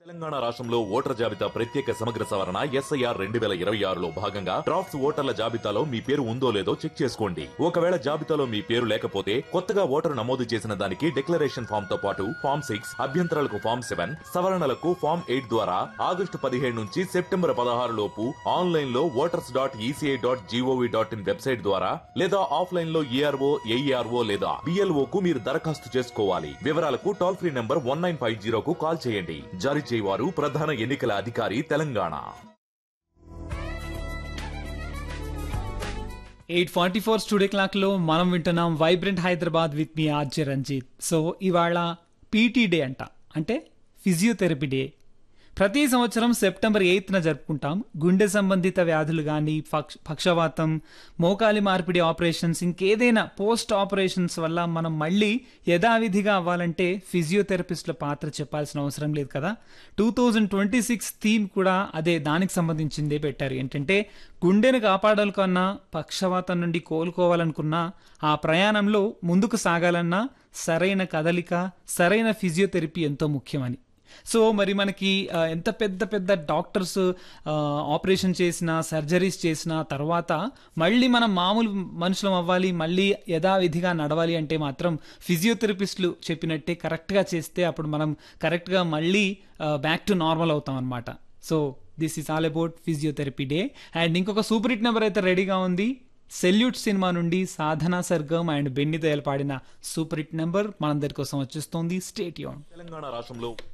తెలంగాణ రాష్ట్రంలో ఓటర్ జాబితా ప్రత్యేక సమగ్ర సవరణ ఎస్ఐఆర్ రెండు వేల ఇరవై ఆరులో భాగంగా డ్రాఫ్ట్స్ ఓటర్ల జాబితాలో మీ పేరు ఉందో లేదో చెక్ చేసుకోండి ఒకవేళ జాబితాలో మీ పేరు లేకపోతే కొత్తగా ఓటరు నమోదు చేసిన దానికి డిక్లరేషన్ ఫామ్ తో పాటు ఫామ్ సిక్స్ అభ్యంతరాలకు ఫామ్ సెవెన్ సవరణలకు ఫామ్ ఎయిట్ ద్వారా ఆగస్టు పదిహేడు నుంచి సెప్టెంబర్ పదహారు లోపు ఆన్లైన్ లో voters dot ECI dot GOV dot in website ద్వారా లేదా ఆఫ్లైన్ లో ఈఆర్ఓ ఏఈఆర్ఓ లేదా బిఎల్ఓ కు మీరు దరఖాస్తు చేసుకోవాలి వివరాలకు toll free number one nine five జీరోకు కాల్ చేయండి జారీ చేయవారు ప్రధాన ఎన్నికల అధికారి Telangana eight forty four studio క్లాక్లో మనం వింటున్నాం vibrant Hyderabad with me RJ Ranjith so ఇవాళ పీటీ డే అంట అంటే ఫిజియోథెరపీ డే ప్రతి సంవత్సరం సెప్టెంబర్ ఎయిత్న జరుపుకుంటాం గుండె సంబంధిత వ్యాధులు కానీ పక్ష పక్షవాతం మోకాలి మార్పిడి ఆపరేషన్స్ ఇంకేదైనా పోస్ట్ ఆపరేషన్స్ వల్ల మనం మళ్ళీ యథావిధిగా అవ్వాలంటే ఫిజియోథెరపిస్ట్ల పాత్ర చెప్పాల్సిన అవసరం లేదు కదా two thousand twenty six theme కూడా అదే దానికి సంబంధించిందే పెట్టారు ఏంటంటే గుండెను కాపాడాలకన్నా పక్షవాతం నుండి కోలుకోవాలనుకున్నా ఆ ప్రయాణంలో ముందుకు సాగాలన్నా సరైన కదలిక సరైన ఫిజియోథెరపీ ఎంతో ముఖ్యమని సో మరి మనకి ఆ, ఎంత పెద్ద పెద్ద డాక్టర్స్ ఆ, ఆపరేషన్ చేసిన సర్జరీస్ చేసిన తర్వాత మళ్ళీ మనం మామూలు మనుషులం అవ్వాలి మళ్ళీ యథావిధిగా నడవాలి అంటే మాత్రం ఫిజియోథెరపిస్టులు చెప్పినట్టే కరెక్ట్గా చేస్తే అప్పుడు మనం కరెక్ట్గా మళ్ళీ బ్యాక్ టు నార్మల్ అవుతాం అనమాట so this is all about physiotherapy day and ఇంకొక సూపర్ హిట్ నెంబర్ అయితే రెడీగా ఉంది సెల్యూట్ సినిమా నుండి సాధనా సర్గం అండ్ బెన్ని దయల్ పాడిన సూపర్ హిట్ నెంబర్ మనందరి కోసం వచ్చేస్తోంది స్టేట్ యూన్ తెలంగాణ రాష్ట్రంలో